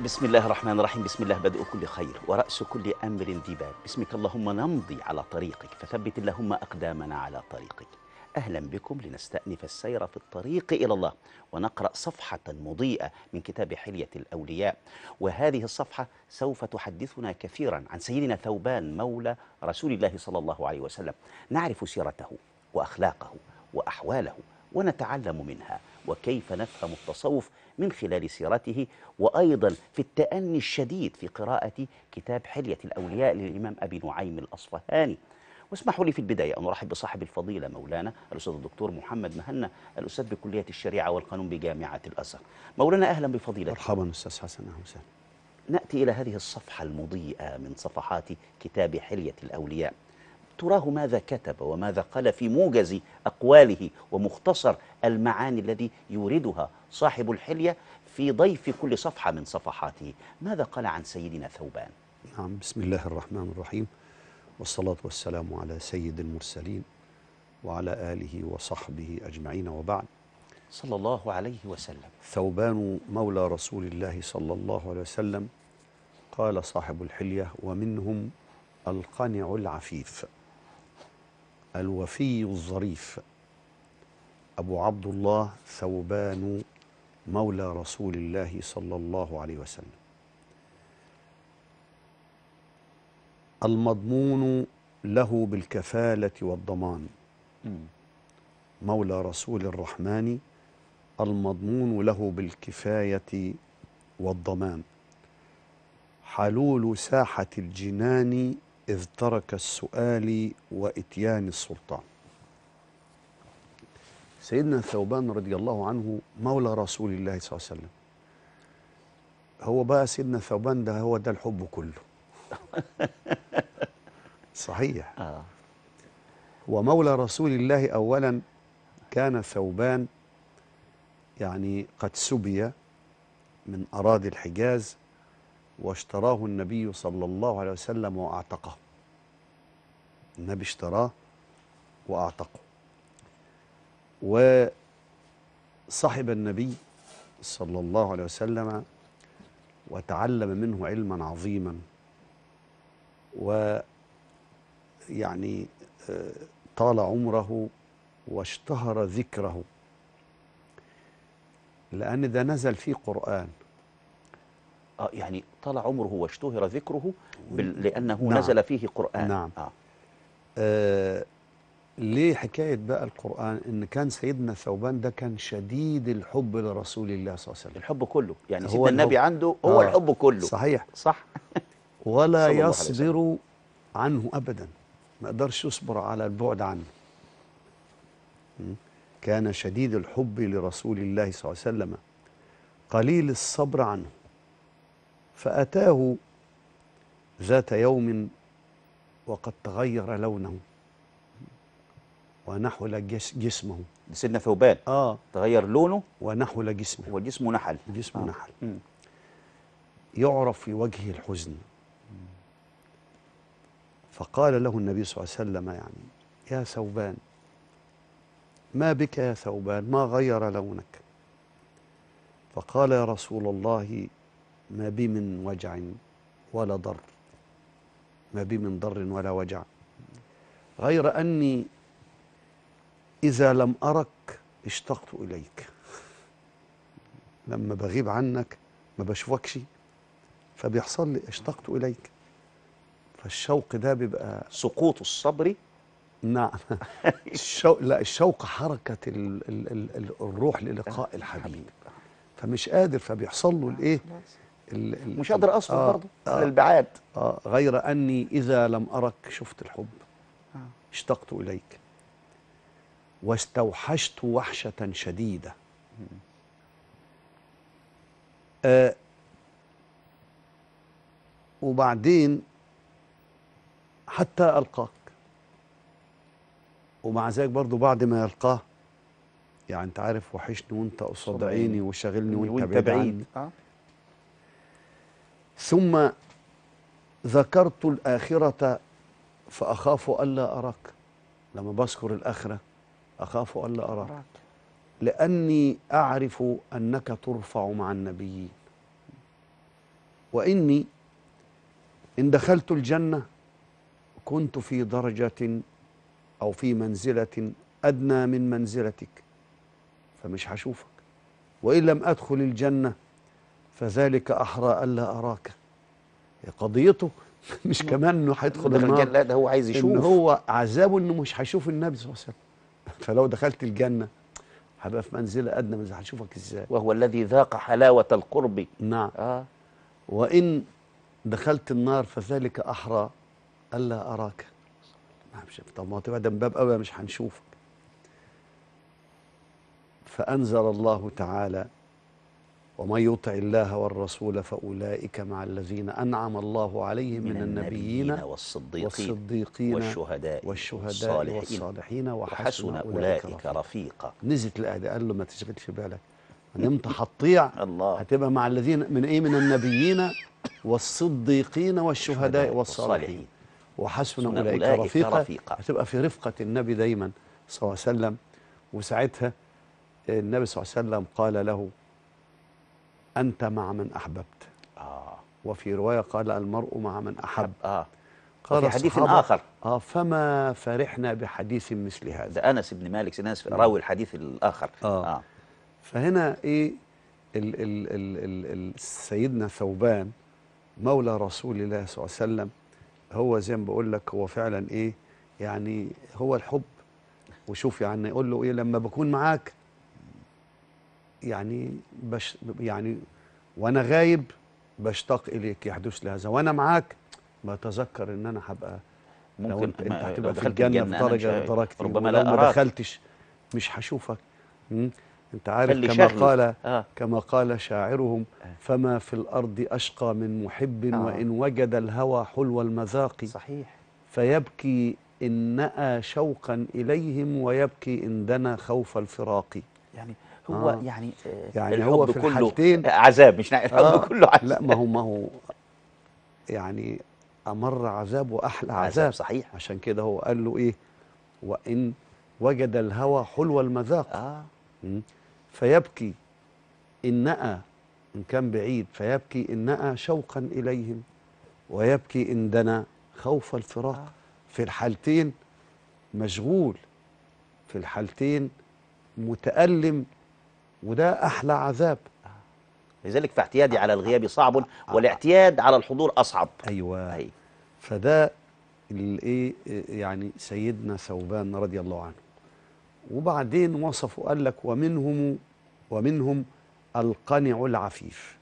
بسم الله الرحمن الرحيم بسم الله بدء كل خير ورأس كل أمر ذي بال باسمك اللهم نمضي على طريقك فثبت اللهم أقدامنا على طريقك أهلا بكم لنستأنف السير في الطريق إلى الله ونقرأ صفحة مضيئة من كتاب حلية الأولياء وهذه الصفحة سوف تحدثنا كثيرا عن سيدنا ثوبان مولى رسول الله صلى الله عليه وسلم نعرف سيرته وأخلاقه وأحواله ونتعلم منها وكيف نفهم التصوف من خلال سيرته وأيضا في التأني الشديد في قراءة كتاب حلية الأولياء للإمام أبي نعيم الأصفهاني واسمحوا لي في البداية أن أرحب بصاحب الفضيلة مولانا الأستاذ الدكتور محمد مهنا الأستاذ بكلية الشريعة والقانون بجامعة الأزهر مولانا أهلا بفضيلتك مرحبا استاذ حسن اهلا وسهلا نأتي إلى هذه الصفحة المضيئة من صفحات كتاب حلية الأولياء تراه ماذا كتب وماذا قال في موجز أقواله ومختصر المعاني الذي يوردها صاحب الحلية في ضيف كل صفحة من صفحاته ماذا قال عن سيدنا ثوبان نعم بسم الله الرحمن الرحيم والصلاة والسلام على سيد المرسلين وعلى آله وصحبه أجمعين وبعد صلى الله عليه وسلم ثوبان مولى رسول الله صلى الله عليه وسلم قال صاحب الحلية ومنهم القنع العفيف الوفي الظريف أبو عبد الله ثوبان مولى رسول الله صلى الله عليه وسلم المضمون له بالكفالة والضمان مولى رسول الرحمن المضمون له بالكفاية والضمان حلول ساحة الجنان إذ ترك السؤال وإتيان السلطان سيدنا ثوبان رضي الله عنه مولى رسول الله صلى الله عليه وسلم هو بقى سيدنا ثوبان ده هو ده الحب كله صحيح آه. ومولى رسول الله أولا كان ثوبان يعني قد سبي من أراضي الحجاز واشتراه النبي صلى الله عليه وسلم وأعتقه النبي اشتراه وأعتقه وصحب النبي صلى الله عليه وسلم وتعلم منه علما عظيما ويعني آه، طال عمره واشتهر ذكره لأن ده نزل فيه قرآن آه يعني طال عمره واشتهر ذكره بال... لأنه نعم. نزل فيه قرآن نعم. آه. آه ليه حكاية بقى القرآن إن كان سيدنا ثوبان ده كان شديد الحب لرسول الله صلى الله عليه وسلم الحب كله يعني هو سيدنا النبي الحب. عنده هو آه. الحب كله صحيح صح ولا صلى الله عليه يصبر عنه أبدا ما يقدرش يصبر على البعد عنه م? كان شديد الحب لرسول الله صلى الله عليه وسلم قليل الصبر عنه فأتاه ذات يوم وقد تغير لونه ونحل جس جسمه سيدنا ثوبان آه تغير لونه ونحل جسمه وجسمه نحل جسمه آه. نحل مم. يعرف في وجهه الحزن فقال له النبي صلى الله عليه وسلم يعني يا ثوبان ما بك يا ثوبان ما غير لونك فقال يا رسول الله ما بي من وجع ولا ضر ما بي من ضر ولا وجع غير أني إذا لم أرك اشتقت إليك لما بغيب عنك ما بشوفكش فبيحصل لي اشتقت إليك فالشوق ده بيبقى سقوط الصبر نعم الشوق لا الشوق حركة ال ال ال ال الروح للقاء الحبيب فمش قادر فبيحصل له الايه ال- ال- مش قادر اصبر آه، برضه آه. على البعاد آه غير أني إذا لم أرك شفت الحب اشتقت إليك واستوحشت وحشة شديدة آه وبعدين حتى ألقاك ومع ذلك برضو بعد ما يلقاه يعني انت عارف وحشني وانت قصاد قصاد عيني عيني. وشاغلني وانت, وانت بعيد, عني. بعيد آه. ثم ذكرت الآخرة فأخاف ألا أراك لما بذكر الآخرة أخاف ألا أراك لأني أعرف أنك ترفع مع النبيين وإني إن دخلت الجنة كنت في درجة أو في منزلة أدنى من منزلتك فمش هشوفك وإن لم أدخل الجنة فذلك أحرى ألا أراك قضيته مش كمان إنه هيدخل دخل النار الجنة لا ده هو عايز إن يشوف هو عذابه إنه مش هيشوف النبي صلى الله عليه وسلم فلو دخلت الجنة هبقى في منزلة أدنى من هشوفك إزاي وهو الذي ذاق حلاوة القرب نعم آه وإن دخلت النار فذلك أحرى ألا أراك ما مش طب ما هتبقى ده من باب أولى مش هنشوفك فأنزل الله تعالى ومن يطع الله والرسول فأولئك مع الذين أنعم الله عليهم من, النبيين والصديقين والصديقين والشهداء والشهداء والصالحين والصالحين وحسن وحسن أولئك رفيقا. رفيقا نزلت الآية دي، قال له ما تشغلش بالك من امتى هتطيع الله هتبقى مع الذين من ايه من النبيين والصديقين والشهداء والصالحين. والصالحين وحسن حسن اولئك أولئك رفيقا رفيقا. هتبقى في رفقه النبي دايما صلى الله عليه وسلم وساعتها النبي صلى الله عليه وسلم قال له انت مع من احببت آه وفي روايه قال المرء مع من احب آه قال وفي حديث الصحابة، آخر اه فما فرحنا بحديث مثل هذا ده أنس بن مالك سيدنا أنس راوي الحديث الآخر آه. آه. فهنا ايه ال ال ال ال ال سيدنا ثوبان مولى رسول الله صلى الله عليه وسلم هو زي ما بقول لك هو فعلا ايه يعني هو الحب وشوف يعني يقول له ايه لما بكون معاك يعني بش يعني وانا غايب بشتاق اليك يحدث لي هذا وانا معاك بتذكر ان انا هبقى لو ممكن انت, انت ما- لو هتبقى في دخلت الجنه في الجنة أنا مش درجه ه- درجتي ربما ولو لا ما أراك. دخلتش مش هشوفك مم. انت عارف خلي كما شغل. قال آه. كما قال شاعرهم آه. فما في الارض اشقى من محب آه. وان وجد الهوى حلو المذاق صحيح فيبكي ان نأى شوقا اليهم ويبكي ان دنا خوف الفراق يعني هو آه. يعني آه يعني الحب هو في كله الحالتين- عذاب مش نع- الحب آه. كله عذاب لا ما هو ما هو يعني امر عذاب واحلى عذاب عذاب صحيح عشان كده هو قال له ايه وان وجد الهوى حلو المذاق آه مم. فيبكي إن نأى إن كان بعيد فيبكي إن نأى شوقا إليهم ويبكي إن دنا خوف الفراق آه. في الحالتين مشغول في الحالتين متألم وده أحلى عذاب لذلك فاعتيادي على الغياب صعب والاعتياد على الحضور أصعب أيوة أي فده الايه يعني سيدنا ثوبان رضي الله عنه وبعدين وصفوا قال لك ومنهم ومنهم القنع العفيف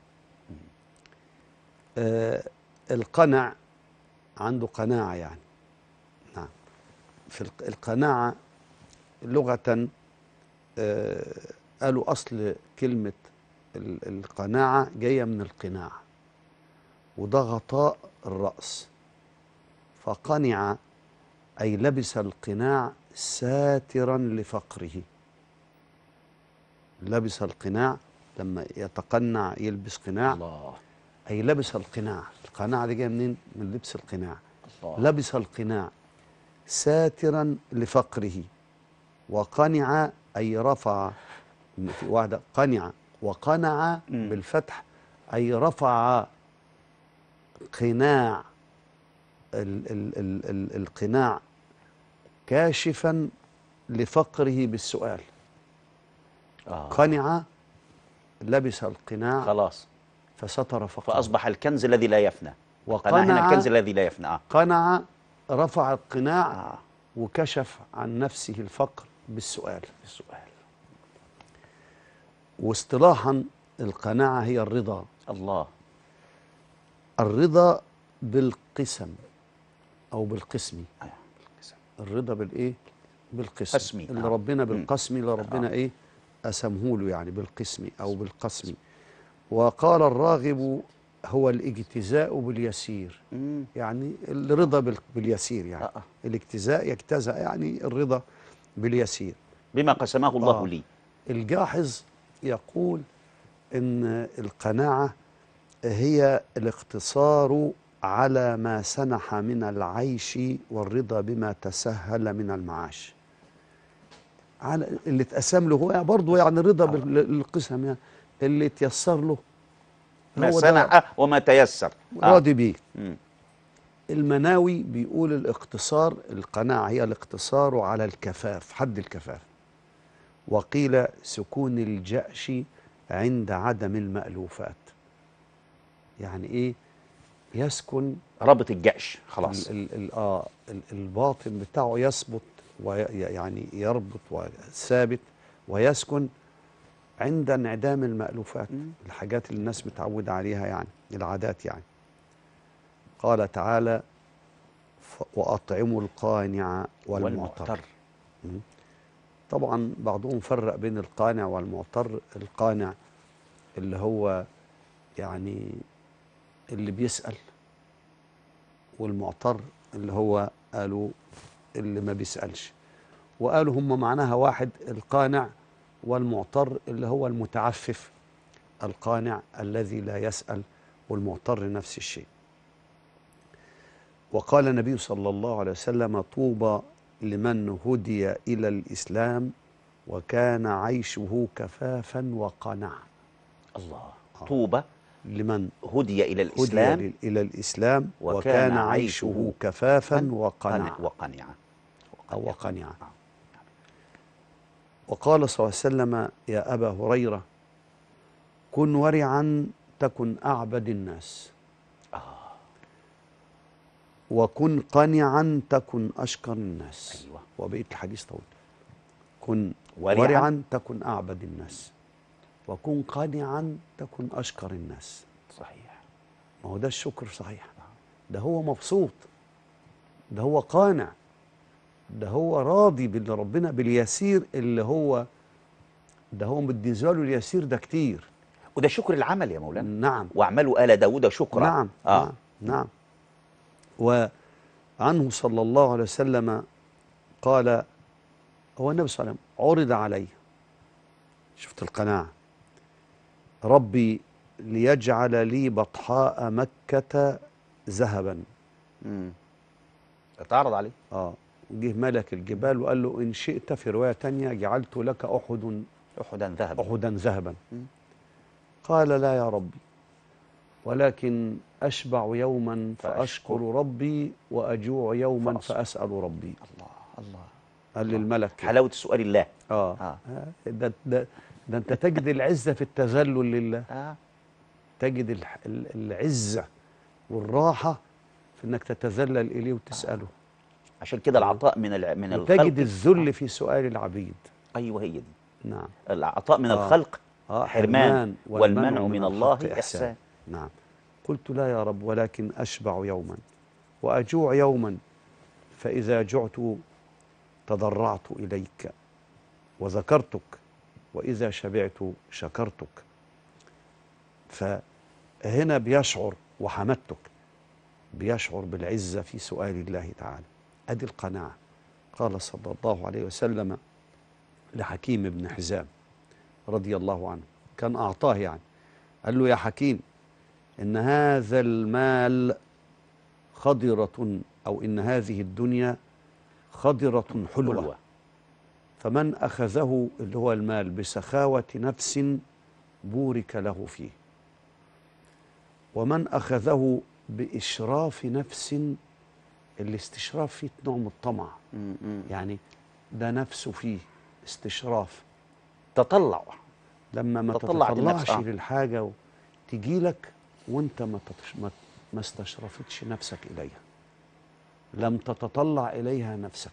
آه القنع عنده قناعة يعني نعم في الق- القناعة لغة آه قالوا أصل كلمة ال- القناعة جاية من القناع وده غطاء الرأس فقنع أي لبس القناع ساترا لفقره لبس القناع لما يتقنع يلبس قناع الله أي لبس القناع القناع دي جاية منين؟ من لبس القناع الله لبس القناع ساترا لفقره وقنع أي رفع في واحدة قنع وقنع مم. بالفتح أي رفع قناع ال ال ال ال القناع كاشفا لفقره بالسؤال آه. قنع لبس القناع خلاص فستر فقره فأصبح الكنز الذي لا يفنى قناع هنا وقنع الكنز الذي لا يفنى آه. قنع رفع القناع آه. وكشف عن نفسه الفقر بالسؤال السؤال واصطلاحا القناعة هي الرضا الله الرضا بالقسم أو بالقسم آه. الرضا بالإيه؟ بالقسم قسمي، اللي آه. ربنا مم. بالقسم اللي ربنا آه. إيه؟ أسمه له يعني بالقسم أو بالقسم وقال الراغب هو الاجتزاء باليسير مم. يعني الرضا بال- باليسير يعني آه. آه. الاجتزاء يجتزأ يعني الرضا باليسير بما قسمه الله آه. لي الجاحظ يقول ان القناعه هي الاقتصار على ما سنح من العيش والرضا بما تسهل من المعاش على اللي اتقسم له هو برضه يعني الرضا بالقسم يعني اللي تيسر له ما هو ده سنح وما تيسر آه. راضي بيه مم. المناوي بيقول الاقتصار القناعة هي الاقتصار على الكفاف حد الكفاف وقيل سكون الجأش عند عدم المألوفات يعني ايه يسكن رابط الجأش خلاص ال ال ال آه ال الباطن بتاعه يثبت ويعني يربط وثابت ويسكن عند انعدام المألوفات مم. الحاجات اللي الناس متعودة عليها يعني العادات يعني قال تعالى ف- وأطعموا القانع والمعتر طبعا بعضهم فرق بين القانع والمعتر القانع اللي هو يعني اللي بيسأل والمعتر اللي هو قالوا اللي ما بيسألش وقالوا هم معناها واحد القانع والمعتر اللي هو المتعفف القانع الذي لا يسأل والمعتر نفس الشيء وقال النبي صلى الله عليه وسلم طوبى لمن هدي إلى الإسلام وكان عيشه كفافا وقنعا الله آه. طوبى لمن هدي إلى هدي الإسلام لل- إلى الإسلام وكان وكان عيشه عيشه كفافا وقنعا قنع وقنع أو وقنعا وقال صلى الله عليه وسلم يا أبا هريرة كن ورعا تكن أعبد الناس وكن قنعا تكن أشكر الناس أيوة. وبقية الحديث طويل كن ورعاً. ورعا, تكن أعبد الناس وكن قنعا تكن أشكر الناس صحيح ما هو ده الشكر صحيح ده هو مبسوط ده هو قانع ده هو راضي باللي ربنا باليسير اللي هو ده هو بالنسبه له اليسير ده كتير وده شكر العمل يا مولانا نعم واعملوا آل داود شكرا نعم آه. نعم نعم وعنه صلى الله عليه وسلم قال هو النبي صلى الله عليه وسلم عرض عليه شفت القناعة ربي ليجعل لي بطحاء مكة ذهبا مم. اتعرض عليه اه جه ملك الجبال وقال له إن شئت في رواية تانية جعلت لك أحد أحدا ذهب أحدا ذهبا مم. قال لا يا ربي ولكن أشبع يوما فأشكر. فأشكر ربي وأجوع يوما فأصبر. فأسأل ربي الله الله قال للملك كده. حلاوة السؤال الله آه. آه. آه. ده, ده, ده أنت تجد العزة في التذلل لله آه. تجد الح- ال- العزة والراحة في أنك تتذلل إليه وتسأله عشان كده العطاء من الع... من وتجد الخلق الذل في سؤال العبيد أيوه هي دي نعم العطاء من آه. الخلق آه حرمان والمنع من الله إحسان نعم قلت لا يا رب ولكن أشبع يوما وأجوع يوما فإذا جعت تضرعت إليك وذكرتك وإذا شبعت شكرتك فهنا بيشعر وحمدتك بيشعر بالعزة في سؤال الله تعالى أدي القناعة قال صلى الله عليه وسلم لحكيم بن حزام رضي الله عنه كان أعطاه يعني قال له يا حكيم إن هذا المال خضرة أو إن هذه الدنيا خضرة حلوة, حلوة فمن أخذه اللي هو المال بسخاوة نفس بورك له فيه ومن أخذه بإشراف نفس الاستشراف فيه نوع من الطمع مم. مم. يعني ده نفسه فيه استشراف تطلع لما ما تطلع تتطلعش للنفس، آه. للحاجة وتجي لك وانت ما, تتش... ما... ما استشرفتش نفسك إليها لم تتطلع إليها نفسك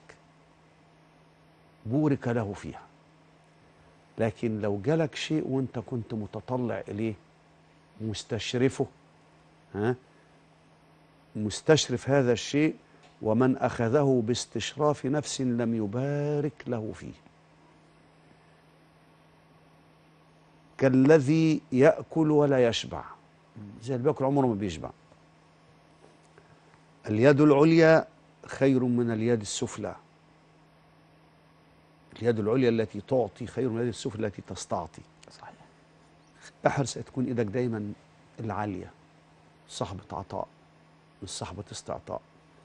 بورك له فيها لكن لو جالك شيء وانت كنت متطلع إليه مستشرفه ها مستشرف هذا الشيء ومن أخذه باستشراف نفس لم يبارك له فيه كالذي يأكل ولا يشبع زي اللي بياكل عمره ما بيشبع اليد العليا خير من اليد السفلى اليد العليا التي تعطي خير من اليد السفلى التي تستعطي صحيح احرص ان تكون ايدك دايما العاليه صاحبه عطاء مش صاحبه استعطاء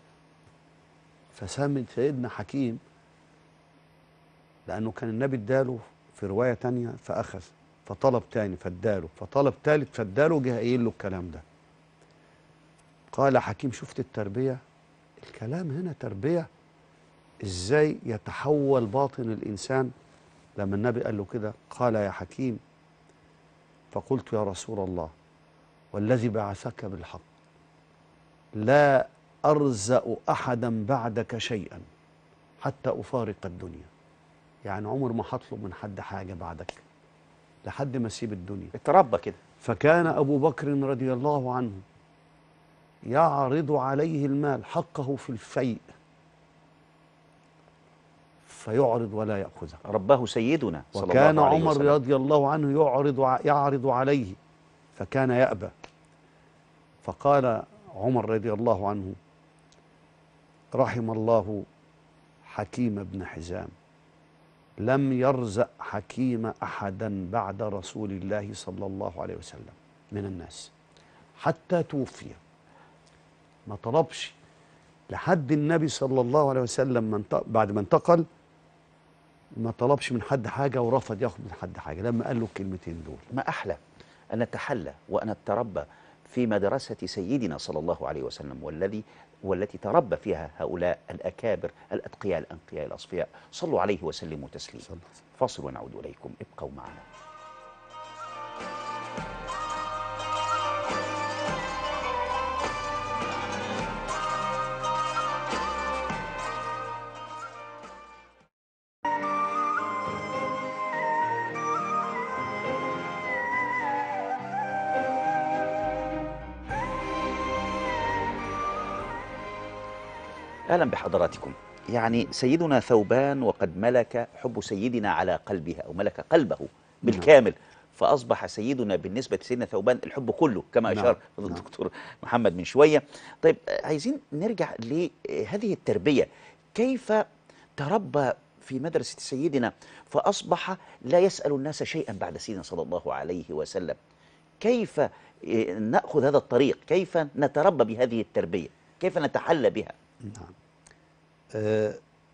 فسام سيدنا حكيم لانه كان النبي اداله في روايه تانية فاخذ فطلب تاني فاداله فطلب تالت فاداله جه قايل له الكلام ده قال حكيم شفت التربية الكلام هنا تربية ازاي يتحول باطن الإنسان لما النبي قال له كده قال يا حكيم فقلت يا رسول الله والذي بعثك بالحق لا أرزأ أحدا بعدك شيئا حتى أفارق الدنيا يعني عمر ما هطلب من حد حاجة بعدك لحد ما أسيب الدنيا اتربى كده فكان أبو بكر رضي الله عنه يعرض عليه المال حقه في الفيء فيعرض ولا يأخذه رباه سيدنا صلى وكان الله عليه عمر وسلم. رضي الله عنه يعرض ع- يعرض عليه فكان يأبى فقال عمر رضي الله عنه رحم الله حكيم بن حزام لم يرزق حكيم أحدا بعد رسول الله صلى الله عليه وسلم من الناس حتى توفي ما طلبش لحد النبي صلى الله عليه وسلم من بعد ما انتقل ما طلبش من حد حاجة ورفض ياخد من حد حاجة لما قال له الكلمتين دول ما أحلى أن نتحلى وأن نتربى في مدرسة سيدنا صلى الله عليه وسلم والذي والتي تربى فيها هؤلاء الأكابر الأتقياء الأنقياء الأصفياء صلوا عليه وسلموا تسليما صلى الله عليه وسلم. فاصل ونعود إليكم ابقوا معنا أهلا بحضراتكم يعني سيدنا ثوبان وقد ملك حب سيدنا على قلبها أو ملك قلبه بالكامل فأصبح سيدنا بالنسبة لسيدنا ثوبان الحب كله كما نعم، أشار نعم. الدكتور محمد من شوية طيب آه، عايزين نرجع لهذه التربية كيف تربى في مدرسة سيدنا فأصبح لا يسأل الناس شيئا بعد سيدنا صلى الله عليه وسلم كيف آه، نأخذ هذا الطريق كيف نتربى بهذه التربية كيف نتحلى بها نعم آه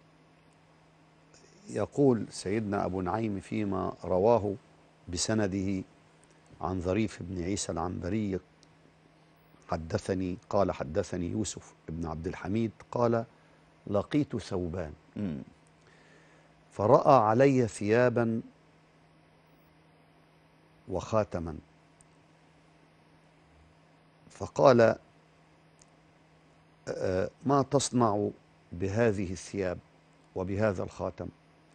يقول سيدنا أبو نعيم فيما رواه بسنده عن ظريف بن عيسى العنبري حدثني قال حدثني يوسف بن عبد الحميد قال لقيت ثوبان مم. فرأى علي ثيابا وخاتما فقال آه، ما تصنع بهذه الثياب وبهذا الخاتم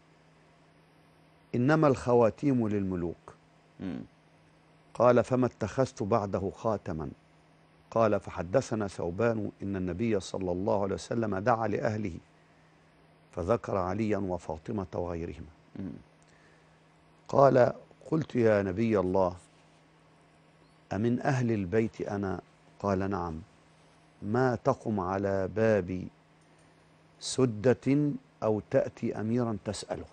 إنما الخواتيم للملوك مم. قال فما اتخذت بعده خاتما قال فحدثنا ثوبان إن النبي صلى الله عليه وسلم دعا لأهله فذكر عليا وفاطمة وغيرهما مم. قال قلت يا نبي الله أمن أهل البيت أنا قال نعم ما تقم على باب سدة أو تأتي أميرا تسأله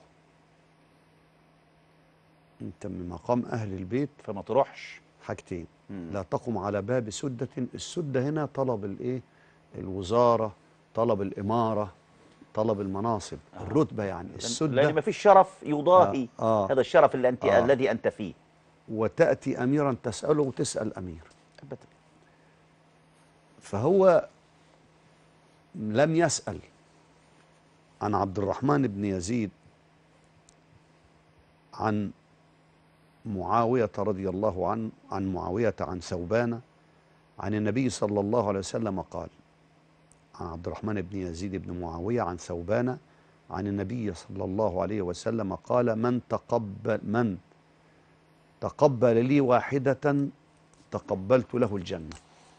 أنت من مقام أهل البيت فما تروحش حاجتين مم. لا تقم على باب سدة السدة هنا طلب الإيه الوزارة طلب الإمارة طلب المناصب آه. الرتبة يعني لأن السدة ما فيش شرف يضاهي آه. آه. هذا الشرف اللي أنت آه. الذي أنت فيه وتأتي أميرا تسأله وتسأل أمير أبدا فهو لم يسأل عن عبد الرحمن بن يزيد عن معاوية رضي الله عنه عن معاوية عن ثوبان عن النبي صلى الله عليه وسلم قال عن عبد الرحمن بن يزيد بن معاوية عن ثوبان عن النبي صلى الله عليه وسلم قال من تقبل من تقبل لي واحدة تقبلت له الجنة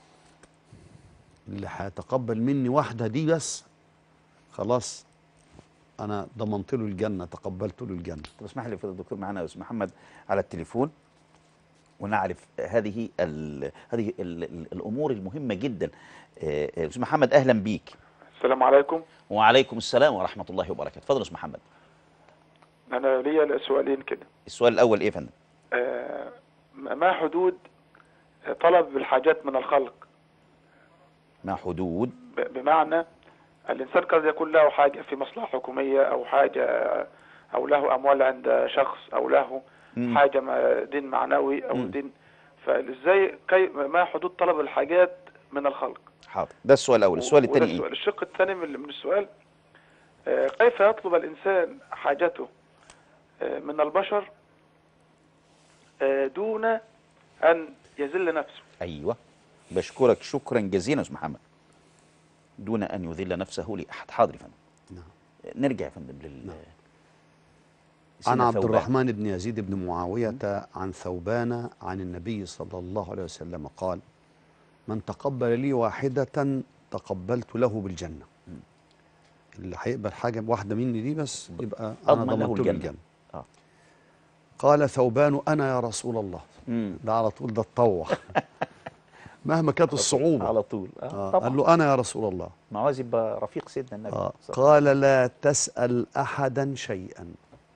اللي هيتقبل مني واحدة دي بس خلاص أنا ضمنت له الجنة تقبلت له الجنة طب اسمح لي فضل الدكتور معنا يا استاذ محمد على التليفون ونعرف هذه ال هذه ال ال الامور المهمه جدا آه، آه، استاذ محمد اهلا بيك السلام عليكم وعليكم السلام ورحمه الله وبركاته اتفضل يا استاذ محمد انا ليا سؤالين كده السؤال الاول ايه يا فندم آه، ما حدود طلب الحاجات من الخلق ما حدود ب- بمعنى الانسان قد يكون له حاجه في مصلحه حكوميه او حاجه او له اموال عند شخص او له مم. حاجه مع دين معنوي او مم. دين فازاي كي ما حدود طلب الحاجات من الخلق حاضر ده السؤال الاول السؤال وده الثاني ايه السؤال. الشق الثاني من من السؤال آه، كيف يطلب الانسان حاجته آه، من البشر آه، دون ان يذل نفسه ايوه بشكرك شكرا جزيلا يا استاذ محمد دون ان يذل نفسه لاحد حاضر يا فندم نعم. نرجع يا فندم لل عن سيدنا عبد ثوبان. الرحمن بن يزيد بن معاوية عن ثوبان عن النبي صلى الله عليه وسلم قال من تقبل لي واحدة تقبلت له بالجنة اللي هيقبل حاجة واحدة مني دي بس يبقى أنا أضمن له ضمنت له الجنة. الجنة آه. قال ثوبان أنا يا رسول الله مم. ده على طول ده اتطوع مهما كانت الصعوبة على طول آه. آه. طبعا قال له أنا يا رسول الله ما عاوز يبقى رفيق سيدنا النبي آه. صلى الله قال لا تسأل أحدا شيئا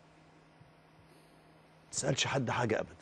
تسألش حد حاجة أبدا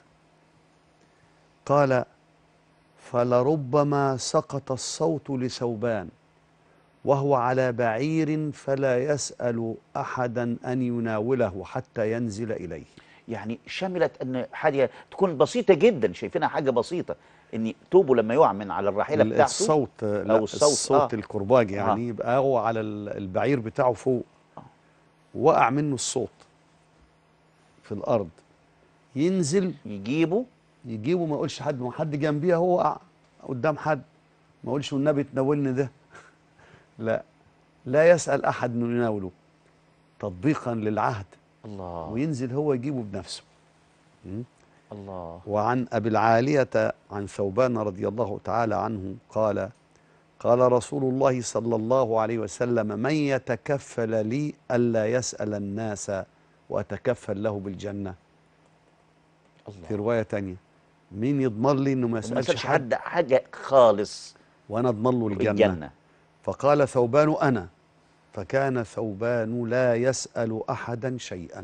قال فلربما سقط الصوت لثوبان وهو على بعير فلا يسأل أحدا أن يناوله حتى ينزل إليه يعني شملت ان حاجه تكون بسيطه جدا شايفينها حاجه بسيطه ان توبه لما يقع من على الراحله بتاعته الصوت لا أو الصوت، الصوت آه. الكرباج يعني آه. يبقى هو على ال- البعير بتاعه فوق آه. وقع منه الصوت في الأرض ينزل يجيبه يجيبه ما يقولش حد ما حد جنبيه هو وقع قدام حد ما يقولش والنبي تناولني ده لا لا يسأل أحد انه يناوله تطبيقا للعهد الله وينزل هو يجيبه بنفسه م? الله وعن أبي العالية عن ثوبان رضي الله تعالى عنه قال قال رسول الله صلى الله عليه وسلم من يتكفل لي ألا يسأل الناس وأتكفل له بالجنة في الله رواية تانية مين يضمن لي انه ما ما يسألش يسالش حد حد حاجه خالص وانا اضمن له الجنة, الجنه فقال ثوبان انا فكان ثوبان لا يسأل احدا شيئا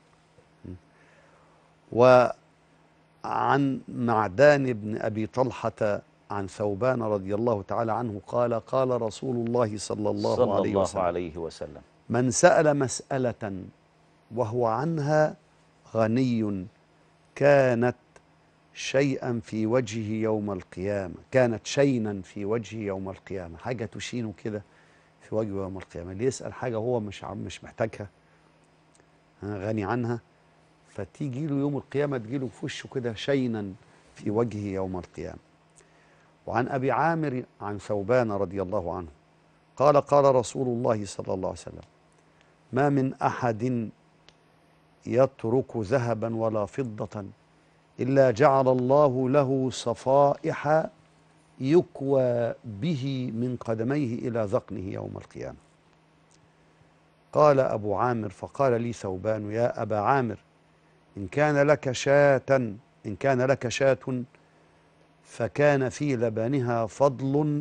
وعن معدان بن ابي طلحة عن ثوبان رضي الله تعالى عنه قال قال رسول الله صلى الله صلى عليه الله وسلم عليه وسلم من سأل مسألة وهو عنها غني كانت شيئا في وجهه يوم القيامة كانت شينا في وجهه يوم القيامة حاجة تشينه كده في وجهه يوم القيامة اللي يسأل حاجة هو مش عم- مش محتاجها ها، غني عنها فتيجي له يوم القيامة تجي له في وشه كده شينا في وجهه يوم القيامة وعن أبي عامر عن ثوبان رضي الله عنه قال قال رسول الله صلى الله عليه وسلم ما من أحد يترك ذهبا ولا فضة إلا جعل الله له صفائح يكوى به من قدميه إلى ذقنه يوم القيامة قال أبو عامر فقال لي ثوبان يا أبا عامر إن كان لك شاة إن كان لك شاة فكان في لبنها فضل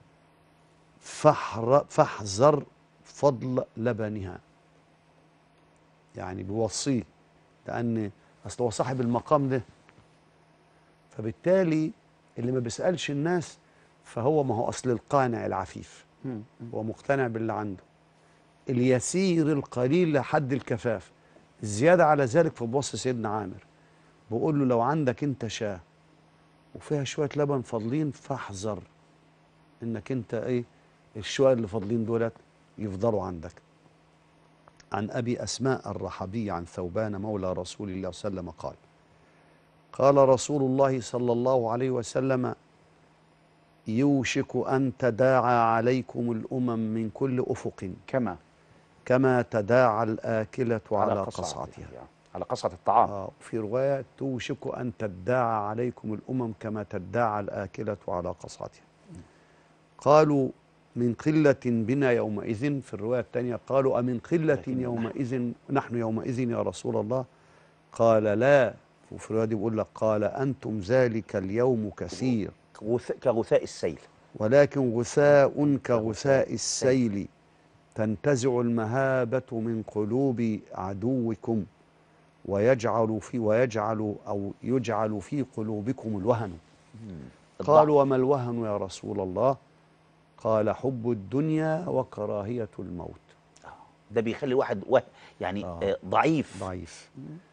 فحر فاحذر فضل لبنها يعني بيوصيه لأن أصل هو صاحب المقام ده فبالتالي اللي ما بيسألش الناس فهو ما هو أصل القانع العفيف هو مقتنع باللي عنده اليسير القليل لحد الكفاف زيادة على ذلك في بوص سيدنا عامر بقول له لو عندك انت شاه وفيها شوية لبن فاضلين فاحذر انك انت ايه الشوية اللي فاضلين دولت يفضلوا عندك عن أبي أسماء الرحبي عن ثوبان مولى رسول الله صلى الله عليه وسلم قال قال رسول الله صلى الله عليه وسلم يوشك أن تداعى عليكم الأمم من كل أفق كما كما تداعى الآكلة على قصعتها يعني. على قصعة الطعام آه في رواية توشك أن تداعى عليكم الأمم كما تداعى الآكلة على قصعتها قالوا من قلة بنا يومئذ في الرواية الثانية قالوا أمن قلة لكن يومئذ نحن يومئذ يا رسول الله قال لا وفي الرواية دي بيقول لك قال أنتم ذلك اليوم كثير غث- كغثاء السيل ولكن غثاء كغثاء السيل تنتزع المهابة من قلوب عدوكم ويجعل في ويجعل أو يجعل في قلوبكم الوهن قالوا وما الوهن يا رسول الله قال حب الدنيا وكراهية الموت ده بيخلي واحد وه... يعني آه. آه. ضعيف ضعيف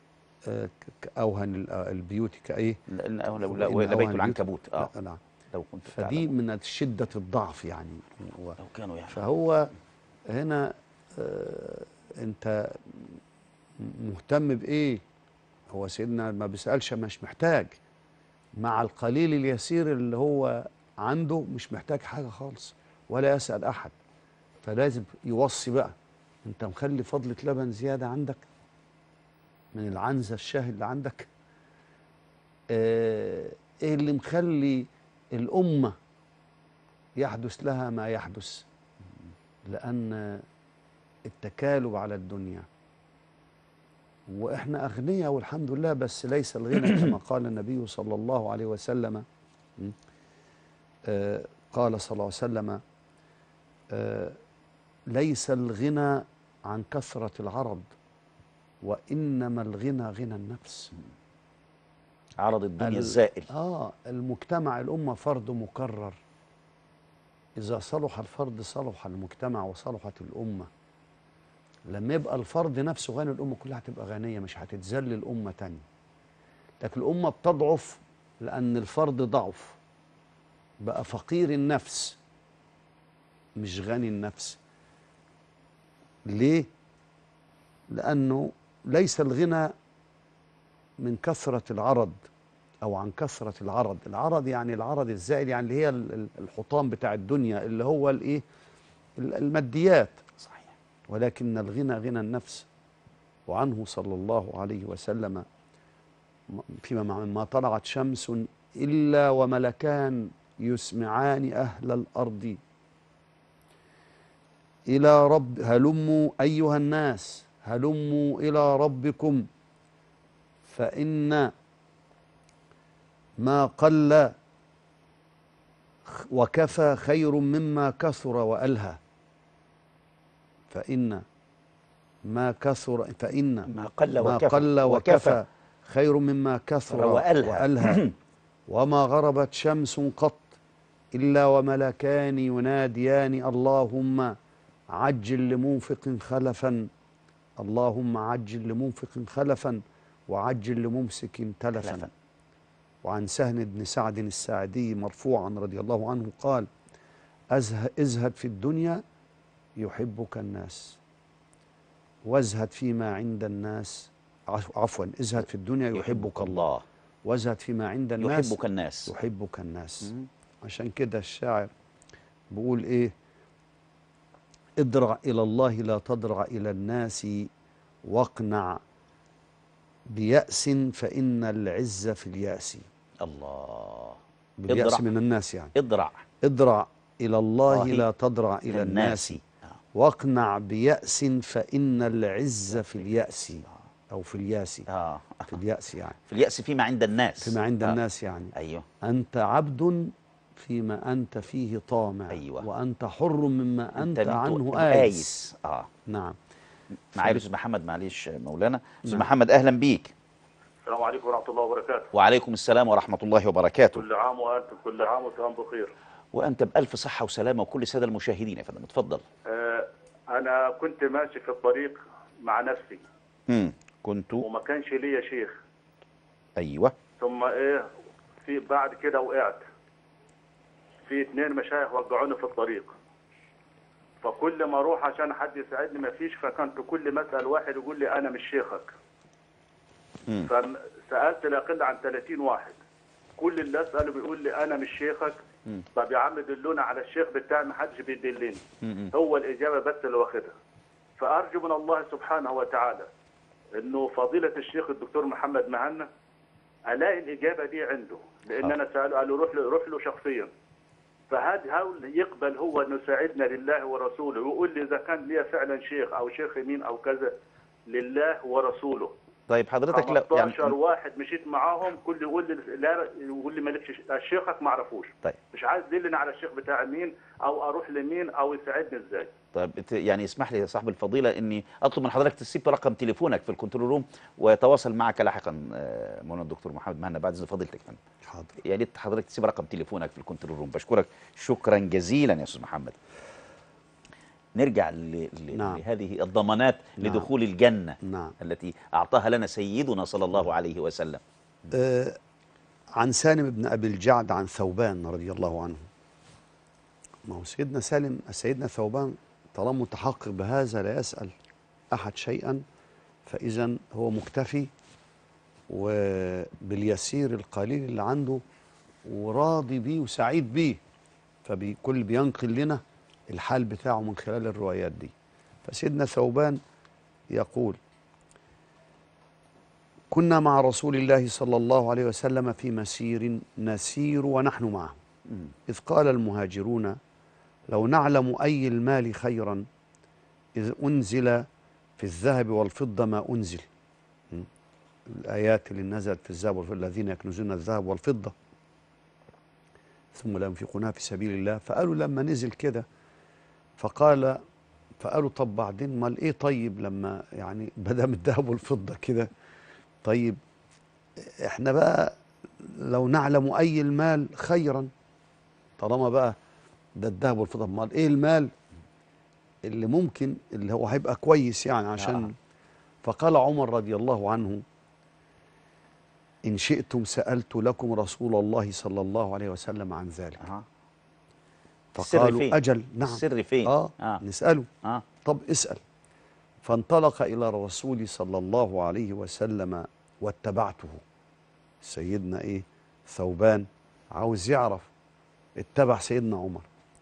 آه، ك- كأوهن ال- آه، البيوت كإيه لأن أو لو وإن لو أوهن لبيت البيوت- العنكبوت اه لا، نعم لو كنت فدي تعلم. من شدة الضعف يعني و- لو كانوا يعني فهو هنا آه، انت م- مهتم بايه هو سيدنا ما بيسالش مش محتاج مع القليل اليسير اللي هو عنده مش محتاج حاجه خالص ولا يسال احد فلازم يوصي بقى انت مخلي فضله لبن زياده عندك من العنزه الشاه اللي عندك آه، ايه اللي مخلي الامه يحدث لها ما يحدث لأن التكالب على الدنيا وإحنا أغنياء والحمد لله بس ليس الغنى كما قال النبي صلى الله عليه وسلم م? آه، قال صلى الله عليه وسلم آه، ليس الغنى عن كثرة العرض وإنما الغنى غنى النفس عرض الدنيا ال- الزائل آه المجتمع الأمة فرد مكرر إذا صلح الفرد صلح المجتمع وصلحت الأمة لما يبقى الفرد نفسه غني الأمة كلها هتبقى غنية مش هتتذل الأمة تاني لكن الأمة بتضعف لأن الفرد ضعف بقى فقير النفس مش غني النفس ليه؟ لأنه ليس الغنى من كثرة العرض أو عن كثرة العرض العرض يعني العرض الزائد يعني اللي هي ال- ال- الحطام بتاع الدنيا اللي هو الإيه ال- الماديات صحيح ولكن الغنى غنى النفس وعنه صلى الله عليه وسلم م- فيما مع ما طلعت شمس إلا وملكان يسمعان أهل الأرض إلى رب هلموا أيها الناس هلموا إلى ربكم فإن ما قل خ- وكفى خير مما كثر وألهى فإن ما كثر فإن ما قل ما وكفى قل وكفى خير مما كثر وألهى. وألهى وما غربت شمس قط إلا وملكان يناديان اللهم عجل لمنفق خلفا اللهم عجل لمنفق خلفا وعجل لممسك تلفا تلفا. وعن سهل بن سعد الساعدي مرفوعا رضي الله عنه قال أزه- ازهد في الدنيا يحبك الناس وازهد فيما عند الناس عف- عفوا ازهد في الدنيا يحبك الله الله وازهد فيما عند الناس يحبك الناس يحبك الناس مم. عشان كده الشاعر بيقول ايه ادرع الى الله لا تدرع الى الناس واقنع بيأس فإن العز في اليأس الله باليأس ادرع. من الناس يعني ادرع ادرع إلى الله الله لا تدرع إلى الناس آه. واقنع بيأس فإن العز في اليأس أو في الياس اه في اليأس يعني في اليأس فيما عند الناس فيما عند آه. الناس يعني ايوه أنت عبد فيما أنت فيه طامع أيوة. وأنت حر مما أنت, منه عنه آيس آيس اه نعم معايا الاستاذ محمد معلش مولانا استاذ محمد اهلا بيك السلام عليكم ورحمة الله وبركاته وعليكم السلام ورحمه الله وبركاته كل عام وأنتم كل عام وأنتم بخير وانت بالف صحه وسلامه وكل الساده المشاهدين يا فندم اتفضل آه أنا كنت ماشي في الطريق مع نفسي امم كنت وما كانش ليا شيخ ايوه ثم إيه في بعد كده وقعت في اتنين مشايخ وقعوني في الطريق فكل ما اروح عشان حد يساعدني ما فيش فكنت كل ما اسال واحد يقول لي انا مش شيخك مم. فسالت لا يقل عن 30 واحد كل اللي اساله بيقول لي انا مش شيخك مم. طب يا عم دلونا على الشيخ بتاعي ما حدش بيدلني مم. هو الاجابه بس اللي واخدها فارجو من الله سبحانه وتعالى انه فضيله الشيخ الدكتور محمد مهنا الاقي الاجابه دي عنده لان انا ساله قال له روح له روح له شخصيا فهل هل يقبل هو انه يساعدنا لله ورسوله ويقول لي اذا كان لي فعلا شيخ او شيخ يمين او كذا لله ورسوله طيب حضرتك لا 15 يعني واحد مشيت معاهم كل يقول لي لا يقول لي مالكش ش- شيخك ما اعرفوش طيب مش عايز يدلني على الشيخ بتاع مين او اروح لمين او يساعدني ازاي طيب ت- يعني اسمح لي يا صاحب الفضيله اني اطلب من حضرتك تسيب رقم تليفونك في الكنترول روم ويتواصل معك لاحقا آه، مولانا الدكتور محمد مهنا بعد اذن فضيلتك يا فندم. حاضر يا ريت حضرتك تسيب رقم تليفونك في الكنترول روم بشكرك شكرا جزيلا يا استاذ محمد نرجع ل... ل... نعم. لهذه الضمانات نعم. لدخول الجنة نعم التي أعطاها لنا سيدنا صلى الله عليه وسلم آه، عن سالم بن أبي الجعد عن ثوبان رضي الله عنه ما هو سيدنا سالم سيدنا ثوبان طالما متحقق بهذا لا يسأل أحد شيئا فإذا هو مكتفي وباليسير القليل اللي عنده وراضي بيه وسعيد بيه فبكل بينقل لنا الحال بتاعه من خلال الروايات دي فسيدنا ثوبان يقول كنا مع رسول الله صلى الله عليه وسلم في مسير نسير ونحن معه مم. إذ قال المهاجرون لو نعلم أي المال خيرا إذ أنزل في الذهب والفضة ما أنزل م? الآيات اللي نزلت في الذهب والفضة الذين يكنزون الذهب والفضة ثم لا ينفقونها في سبيل الله فقالوا لما نزل كده فقال فقالوا طب بعدين مال ايه طيب لما يعني بدل الذهب والفضة كده طيب احنا بقى لو نعلم اي المال خيرا طالما بقى ده الذهب والفضة امال ايه المال اللي ممكن اللي هو هيبقى كويس يعني عشان آه. فقال عمر رضي الله عنه إن شئتم سألت لكم رسول الله صلى الله عليه وسلم عن ذلك أها. السر فقالوا فين؟ أجل نعم السر فين؟ آه, آه. نسأله آه. طب اسأل فانطلق إلى الرسول صلى الله عليه وسلم واتبعته سيدنا إيه ثوبان عاوز يعرف اتبع سيدنا عمر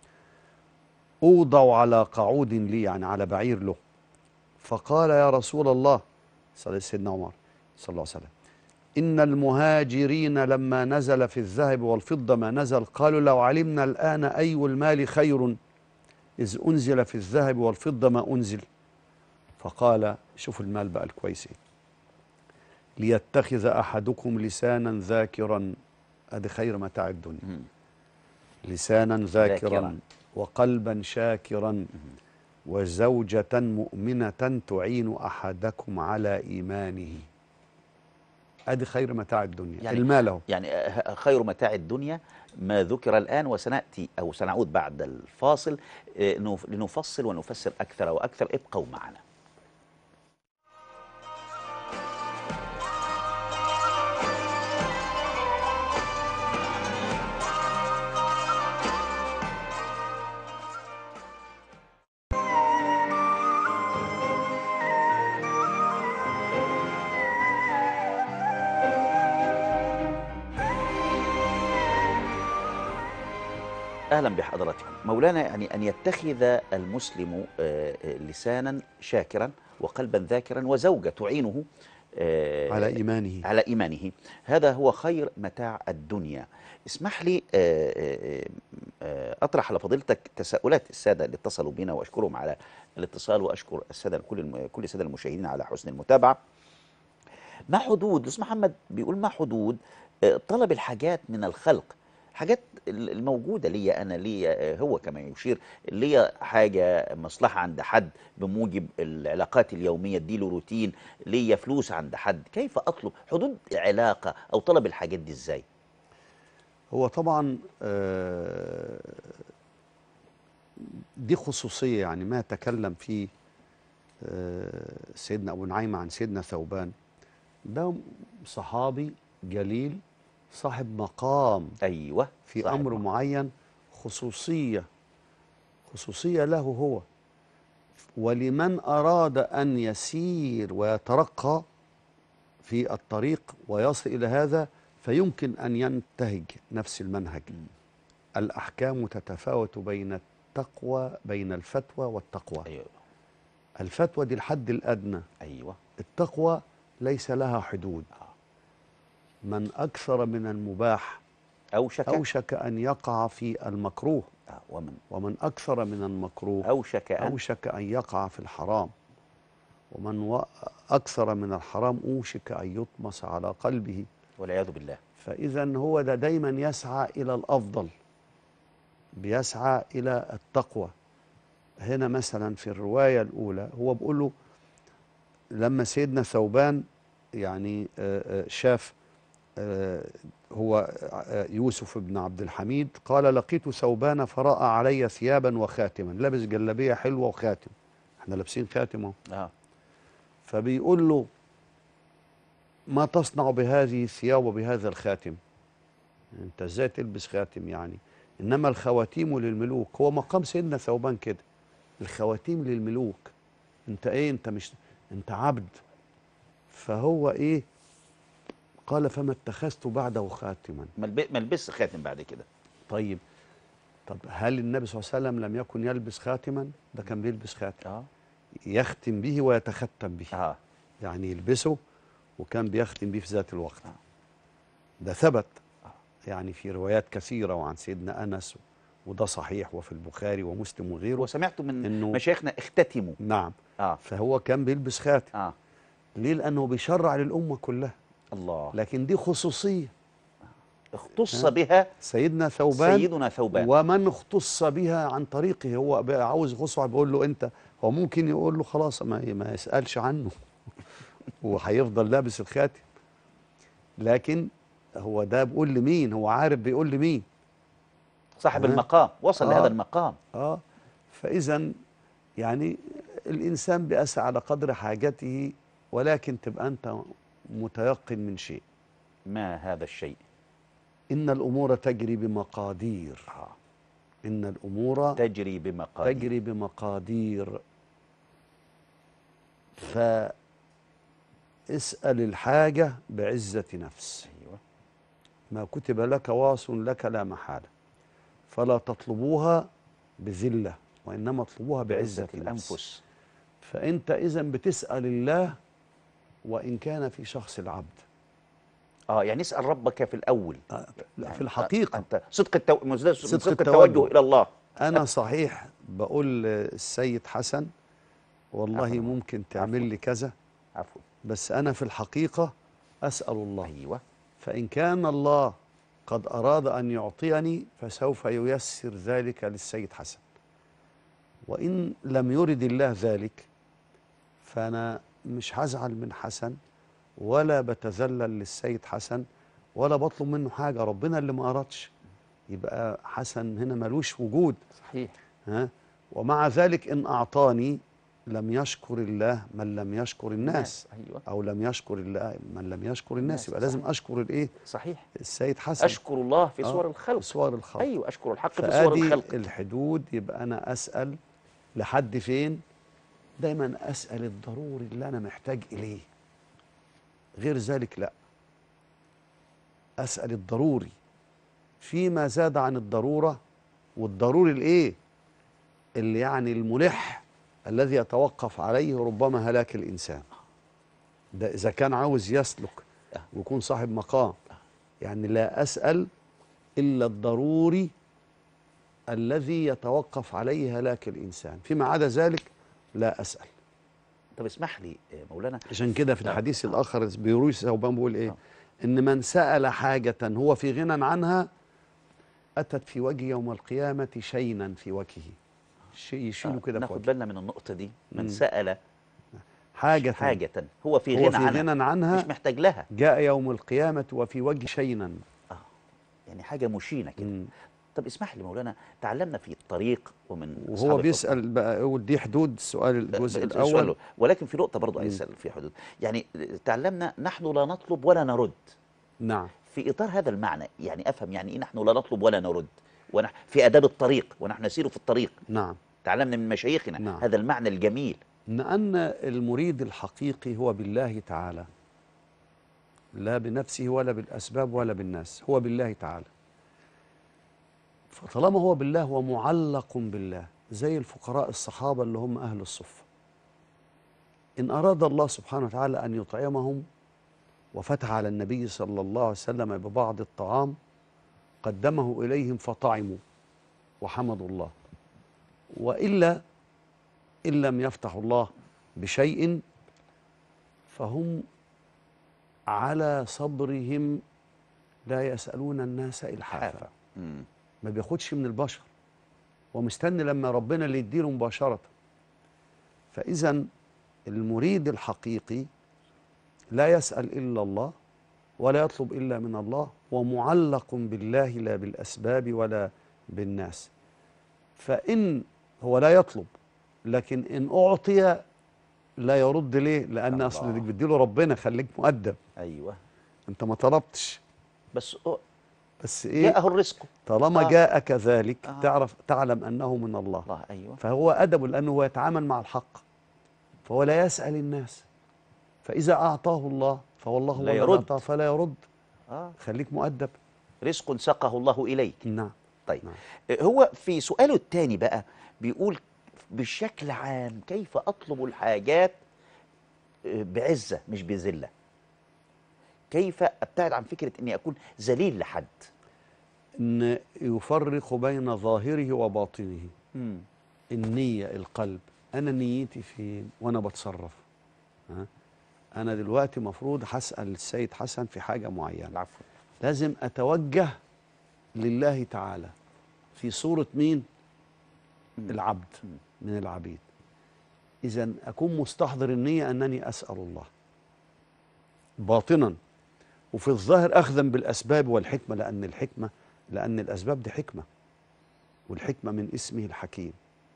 أوضع على قعود لي يعني على بعير له فقال يا رسول الله صلى الله سيدنا عمر صلى الله عليه وسلم إن المهاجرين لما نزل في الذهب والفضة ما نزل قالوا لو علمنا الآن أي المال خير إذ أنزل في الذهب والفضة ما أنزل فقال شوفوا المال بقى الكويس إيه ليتخذ أحدكم لسانا ذاكرا هذه خير متاع الدنيا مم. لسانا ذاكرا ذاكراً. وقلبا شاكرا وزوجة مؤمنة تعين أحدكم على إيمانه أدي خير متاع الدنيا يعني- يعني المال أهو يعني آه، خير متاع الدنيا ما ذكر الآن وسنأتي أو سنعود بعد الفاصل آه، نف- لنفصل ونفسر أكثر وأكثر ابقوا معنا اهلا بحضراتكم مولانا يعني ان يتخذ المسلم آه، آه، لسانا شاكرا وقلبا ذاكرا وزوجه تعينه آه، على إيمانه على ايمانه هذا هو خير متاع الدنيا اسمح لي آه، آه، آه، اطرح على فضيلتك تساؤلات الساده اللي اتصلوا بنا واشكرهم على الاتصال واشكر الساده كل الم- كل الساده المشاهدين على حسن المتابعه ما حدود الاستاذ محمد بيقول ما حدود آه، طلب الحاجات من الخلق حاجات ال- الموجوده ليا انا ليا آه، هو كما يشير ليا حاجه مصلحه عند حد بموجب العلاقات اليوميه اديله روتين ليا فلوس عند حد كيف اطلب حدود علاقه او طلب الحاجات دي ازاي هو طبعا آه، دي خصوصية يعني ما تكلم فيه آه، سيدنا أبو نعيم عن سيدنا ثوبان ده صحابي جليل صاحب مقام ايوه في صاحب أمر مقام. معين خصوصية خصوصية له هو ولمن أراد أن يسير ويترقى في الطريق ويصل إلى هذا فيمكن أن ينتهج نفس المنهج الأحكام تتفاوت بين التقوى بين الفتوى والتقوى ايوه الفتوى دي الحد الأدنى ايوه التقوى ليس لها حدود من أكثر من المباح اوشك أوشك أن يقع في المكروه آه، ومن ومن أكثر من المكروه اوشك ان أوشك أن يقع في الحرام ومن و- أكثر من الحرام أوشك أن يطمس على قلبه والعياذ بالله فإذا هو ده دايما يسعى إلى الأفضل بيسعى إلى التقوى هنا مثلا في الرواية الأولى هو بيقول له لما سيدنا ثوبان يعني آه، آه، شاف آه، هو آه، يوسف بن عبد الحميد قال لقيت ثوبان فرأى علي ثيابا وخاتما لابس جلابية حلوة وخاتم احنا لابسين خاتم اهو اه فبيقول له ما تصنع بهذه الثياب وبهذا الخاتم انت ازاي تلبس خاتم يعني انما الخواتيم للملوك هو مقام سيدنا ثوبان كده الخواتيم للملوك انت ايه انت مش انت عبد فهو ايه قال فما اتخذت بعده خاتما ما الب- ما لبس خاتم بعد كده طيب طب هل النبي صلى الله عليه وسلم لم يكن يلبس خاتما ده كان بيلبس خاتم اه يختم به ويتختم به اه يعني يلبسه وكان بيختم بيه في ذات الوقت آه. ده ثبت يعني في روايات كثيرة وعن سيدنا أنس وده صحيح وفي البخاري ومسلم وغيره وسمعت من إنه- مشايخنا اختتموا نعم اه فهو كان بيلبس خاتم اه ليه لأنه بيشرع للأمة كلها الله لكن دي خصوصية اختص ها؟ بها سيدنا ثوبان سيدنا ثوبان ومن اختص بها عن طريقه هو بقى عاوز يخصه بيقول له انت هو ممكن يقول له خلاص ما, ما يسالش عنه وهيفضل لابس الخاتم لكن هو ده بيقول لمين هو عارف بيقول لمين صاحب ها؟ المقام وصل آه. لهذا المقام اه فاذا يعني الانسان بيسعى على قدر حاجته ولكن تبقى انت متيقن من شيء ما هذا الشيء ان الامور تجري بمقادير آه. ان الامور تجري بمقادير تجري بمقادير فاسأل الحاجة بعزة نفس ايوه ما كتب لك واص لك لا محالة فلا تطلبوها بذلة وإنما اطلبوها بعزة بعزة الأنفس الانفس فأنت إذا بتسأل الله وإن كان في شخص العبد اه يعني اسال ربك في الاول آه، لا، يعني في الحقيقة انت صدق التو... صدق, صدق صدق التوجه. التوجه الى الله أنا صحيح بقول السيد حسن والله عفواً. ممكن تعمل لي كذا عفوا بس أنا في الحقيقة أسأل الله ايوه فإن كان الله قد أراد أن يعطيني فسوف ييسر ذلك للسيد حسن وإن لم يرد الله ذلك فأنا مش هزعل من حسن ولا بتذلل للسيد حسن ولا بطلب منه حاجة ربنا اللي ما أردش يبقى حسن هنا ملوش وجود صحيح ها ومع ذلك إن أعطاني لم يشكر الله من لم يشكر الناس ايوه او لم يشكر الله من لم يشكر الناس الناس، يبقى لازم صحيح. اشكر الايه صحيح السيد حسن اشكر الله في آه، صور الخلق في صور الخلق ايوه اشكر الحق في صور فادي الخلق الحدود يبقى انا اسال لحد فين دايما اسال الضروري اللي انا محتاج اليه غير ذلك لا اسال الضروري فيما زاد عن الضروره والضروري الايه اللي يعني الملح الذي يتوقف عليه ربما هلاك الانسان ده اذا كان عاوز يسلك ويكون صاحب مقام يعني لا اسال الا الضروري الذي يتوقف عليه هلاك الانسان فيما عدا ذلك لا اسال طب اسمح لي آه، مولانا عشان كده في نعم. الحديث الاخر بيروي ثوبان بيقول ايه نعم. ان من سال حاجه هو في غنى عنها اتت في وجه يوم القيامه شينا في وجهه شيء يشيله كده في ناخد وجهه بالنا من النقطه دي من مم. سال حاجه حاجه هو في هو غنى في عنها غنى عنها مش محتاج لها جاء يوم القيامه وفي وجه شينا يعني حاجه مشينه كده مم. طب اسمح لي مولانا تعلمنا في الطريق ومن وهو أصحاب بيسال بقى يقول دي حدود السؤال الجزء الفضل. السؤال الاول له. ولكن في نقطه برضه مم. عايز اسال في حدود يعني تعلمنا نحن لا نطلب ولا نرد نعم في اطار هذا المعنى يعني افهم يعني ايه نحن لا نطلب ولا نرد ونح في اداب الطريق ونحن نسير في الطريق نعم تعلمنا من مشايخنا نعم. هذا المعنى الجميل لأن المريد الحقيقي هو بالله تعالى لا بنفسه ولا بالأسباب ولا بالناس هو بالله تعالى فطالما هو بالله هو معلق بالله زي الفقراء الصحابة اللي هم أهل الصفة إن أراد الله سبحانه وتعالى أن يطعمهم وفتح على النبي صلى الله عليه وسلم ببعض الطعام قدمه إليهم فطعموا وحمدوا الله وإلا إن لم يفتح الله بشيء فهم على صبرهم لا يسألون الناس إلحافا حافة مم. ما بياخدش من البشر ومستني لما ربنا اللي يديله مباشرة فإذا المريد الحقيقي لا يسأل إلا الله ولا يطلب إلا من الله ومعلق بالله لا بالأسباب ولا بالناس فإن هو لا يطلب لكن إن أعطي لا يرد ليه لأن الله. أصل اللي بيديله ربنا خليك مؤدب ايوه أنت ما طلبتش بس أو- بس إيه جاءه الرزق طالما آه. جاءك ذلك آه. تعرف تعلم أنه من الله الله ايوه فهو أدب لأنه هو يتعامل مع الحق فهو لا يسأل الناس فإذا أعطاه الله فوالله هو لا الذي يرد. أعطاه فلا يرد اه خليك مؤدب رزق سقه الله اليك نعم طيب نعم. هو في سؤاله الثاني بقى بيقول بشكل عام كيف اطلب الحاجات بعزه مش بذله كيف ابتعد عن فكره اني اكون ذليل لحد أن يفرق بين ظاهره وباطنه مم. النية القلب أنا نيتي فين وأنا بتصرف ها؟ أنا دلوقتي مفروض هسأل السيد حسن في حاجة معينة العفو لازم أتوجه لله تعالى في صورة مين؟ مم. العبد مم. من العبيد إذا أكون مستحضر النية أنني أسأل الله باطنا وفي الظاهر أخذا بالأسباب والحكمة لأن الحكمة لأن الأسباب دي حكمة والحكمة من اسمه الحكيم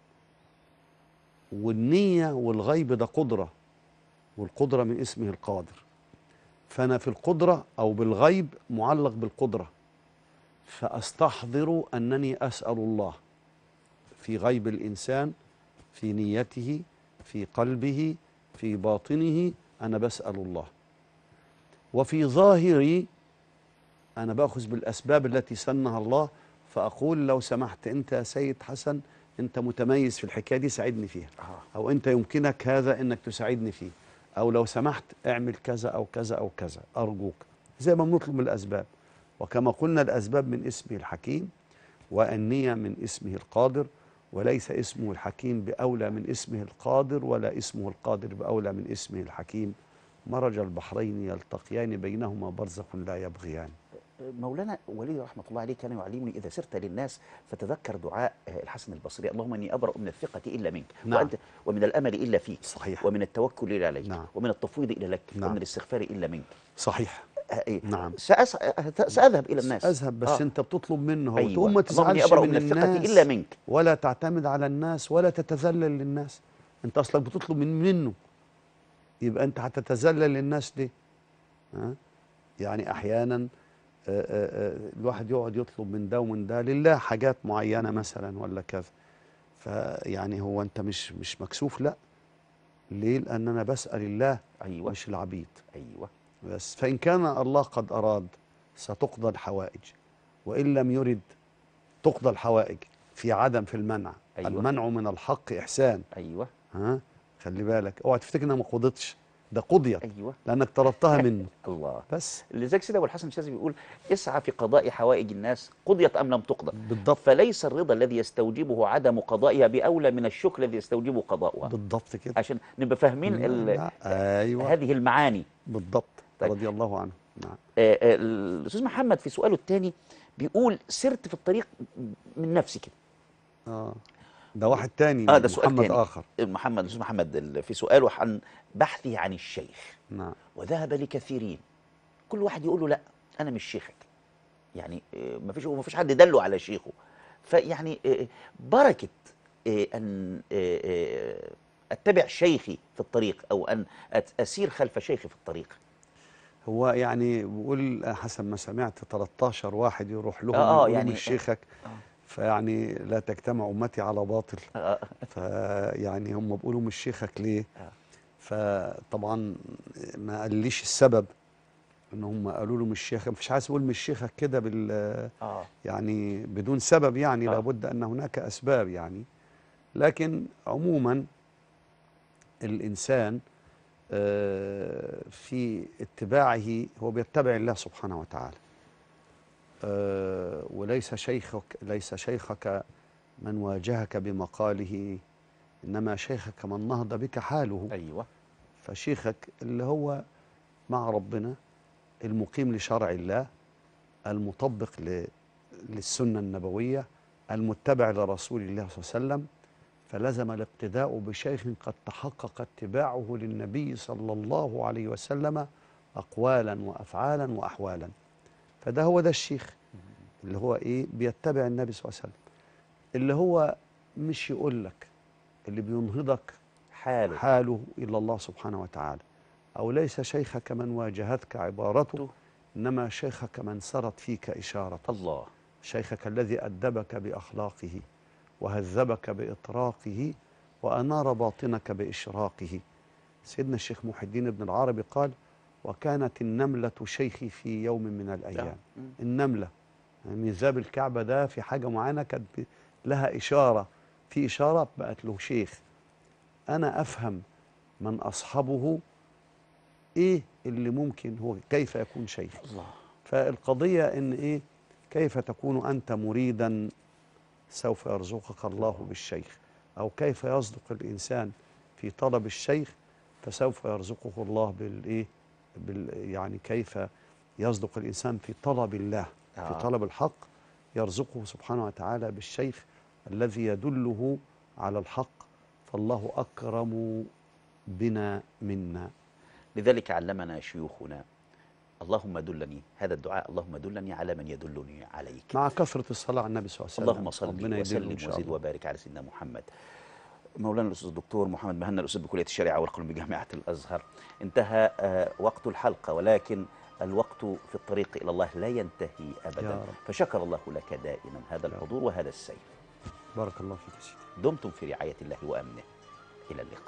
والنية والغيب ده قدرة والقدرة من اسمه القادر فأنا في القدرة أو بالغيب معلق بالقدرة فأستحضر أنني أسأل الله في غيب الإنسان في نيته في قلبه في باطنه أنا بسأل الله وفي ظاهري أنا بأخذ بالأسباب التي سنها الله فأقول لو سمحت أنت يا سيد حسن أنت متميز في الحكاية دي ساعدني فيها آه. أو أنت يمكنك هذا أنك تساعدني فيه أو لو سمحت اعمل كذا أو كذا أو كذا أرجوك زي ما بنطلب من الأسباب وكما قلنا الأسباب من اسمه الحكيم والنية من اسمه القادر وليس اسمه الحكيم بأولى من اسمه القادر ولا اسمه القادر بأولى من اسمه الحكيم مرج البحرين يلتقيان بينهما برزخ لا يبغيان مولانا ولي رحمة الله عليه كان يعلمني إذا سرت للناس فتذكر دعاء آه، الحسن البصري اللهم إني أبرأ من الثقة إلا منك نعم. وأنت ومن الأمل إلا فيك صحيح ومن التوكل إلا عليك نعم. ومن التفويض إلى لك نعم. ومن الاستغفار إلا منك صحيح آه، إيه. نعم سأس... آه، سأذهب إلى الناس أذهب بس آه. أنت بتطلب منه هو أيوة. تقوم ما اللهم إني تزعلش أبرأ من, من الثقة الناس إلا منك ولا تعتمد على الناس ولا تتذلل للناس انت اصلك بتطلب من منه يبقى انت هتتذلل للناس ليه ها يعني احيانا آه، آه، آه، الواحد يقعد يطلب من ده ومن ده لله حاجات معينه مثلا ولا كذا فيعني هو انت مش مش مكسوف لا ليه لان انا بسال الله أيوة مش العبيد أيوة بس فإن كان الله قد أراد ستقضى الحوائج وإن لم يرد تقضى الحوائج في عدم في المنع أيوة. أيوة. المنع من الحق إحسان أيوة ها خلي بالك اوعى تفتكر انها ما قضتش ده قضيت أيوة لأنك طلبتها منه الله بس لذلك سيدي أبو الحسن الشاذلي بيقول اسعى في قضاء حوائج الناس قضيت أم لم تقضى بالضبط فليس الرضا الذي يستوجبه عدم قضائها بأولى من الشكر الذي يستوجبه قضاؤها بالضبط كده عشان نبقى فاهمين ال... لا، أيوة هذه المعاني بالضبط طيب. رضي الله عنه نعم آه، آه، الأستاذ محمد في سؤاله الثاني بيقول سرت في الطريق من نفسي كده آه ده واحد تاني آه، ده سؤال محمد تاني. آخر محمد الأستاذ محمد ال- في سؤاله عن بحثه عن الشيخ نعم وذهب لكثيرين كل واحد يقول له لا انا مش شيخك يعني ما فيش ما فيش حد دله على شيخه فيعني آه، بركه آه، ان آه، آه، اتبع شيخي في الطريق او ان أت- اسير خلف شيخي في الطريق هو يعني بيقول حسب ما سمعت 13 واحد يروح لهم آه، آه، يقولوا يعني- مش شيخك آه. فيعني لا تجتمع امتي على باطل آه، فيعني هم بيقولوا مش شيخك ليه آه. فطبعا ما قاليش السبب ان هم قالوا له مش شيخك مفيش عايز يقول مش شيخك كده بال اه يعني بدون سبب يعني آه. لابد ان هناك اسباب يعني لكن عموما الانسان آه، في اتباعه هو بيتبع الله سبحانه وتعالى آه، وليس شيخك ليس شيخك من واجهك بمقاله انما شيخك من نهض بك حاله ايوه فشيخك اللي هو مع ربنا المقيم لشرع الله المطبق ل- للسنة النبوية المتبع لرسول الله صلى الله عليه وسلم فلزم الاقتداء بشيخ قد تحقق اتباعه للنبي صلى الله عليه وسلم أقوالا وأفعالا وأحوالا فده هو ده الشيخ اللي هو إيه بيتبع النبي صلى الله عليه وسلم اللي هو مش يقول لك اللي بينهضك حاله حاله إلى الله سبحانه وتعالى أو ليس شيخك من واجهتك عبارته إنما شيخك من سرت فيك إشارته الله شيخك الذي أدبك بأخلاقه وهذبك بإطراقه وأنار باطنك بإشراقه سيدنا الشيخ محي الدين ابن العربي قال وكانت النملة شيخي في يوم من الأيام مم. النملة يعني ميزاب الكعبة ده في حاجة معينة كانت ب- لها إشارة في إشارة بقت له شيخ أنا أفهم من أصحبه إيه اللي ممكن هو كيف يكون شيخ الله فالقضية إن إيه كيف تكون أنت مريدا سوف يرزقك الله بالشيخ أو كيف يصدق الإنسان في طلب الشيخ فسوف يرزقه الله بالإيه بال يعني كيف يصدق الإنسان في طلب الله في آه. طلب الحق يرزقه سبحانه وتعالى بالشيخ الذي يدله على الحق فالله أكرم بنا منا لذلك علمنا شيوخنا اللهم دلني هذا الدعاء اللهم دلني على من يدلني عليك مع كثرة الصلاة على النبي صلى الله عليه وسلم اللهم صل ربنا يدله وسلم إن شاء وزد الله. وبارك على سيدنا محمد مولانا الاستاذ الدكتور محمد مهنا الاستاذ بكليه الشريعه والقانون بجامعه الازهر انتهى آه، وقت الحلقه ولكن الوقت في الطريق الى الله لا ينتهي يا ابدا رب. فشكر الله لك دائما هذا يا رب. الحضور وهذا السير بارك الله فيك يا سيدي دمتم في رعايه الله وامنه الى اللقاء